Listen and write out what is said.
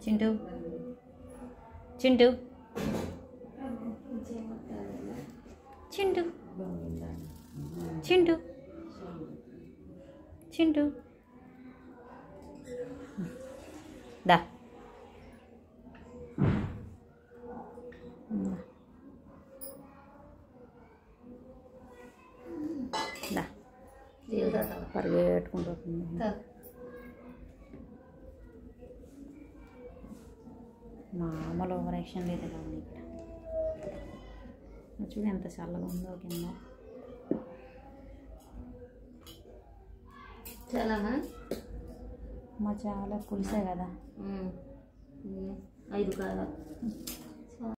చింటూ చింటూ చింటూ చింటూ చింటూ దా దా పరిగెట్టుకుంటూ వస్తుంది. మామూలు ఓవర్ యాక్షన్ లేదు కదా ఇక్కడ నువ్వు చూడు ఎంత చల్లగా ఉందో కింద చాలానా మా చాలా పులిసే కదా ఐదు కాదా